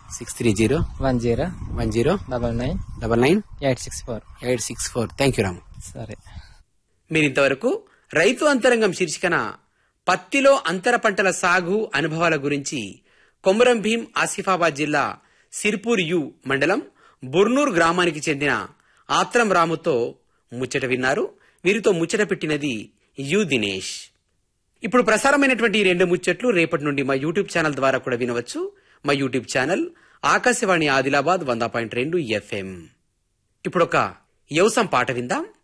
six three zero one zero one zero double nine double nine eight six four eight six four thank you Ramu సరే మీరు ఇంతవరకు రైతు అంతరంగం శీర్షికన పత్తిలో అంతర పంటల సాగు అనుభవాల గురించి కొమరం భీం ఆసిఫాబాద్ జిల్లా సిర్పూర్ యు మండలం బుర్నూర్ గ్రామానికి చెందిన ఆత్రం రాముతో ముచ్చట విన్నారు వీరితో ముచ్చట పెట్టినది యు దినేష్ ఇప్పుడు ప్రసారమైనటువంటి ఈ రెండు ముచ్చట్లు రేపటి నుండి మా యూట్యూబ్ ఛానల్ ద్వారా కూడా వినవచ్చు మా యూట్యూబ్ ఛానల్ ఆకాశవాణి ఆదిలాబాద్ వంద పాయింట్ రెండు ఎఫ్ఎం ఇప్పుడు ఒక యవసం పాట విందాం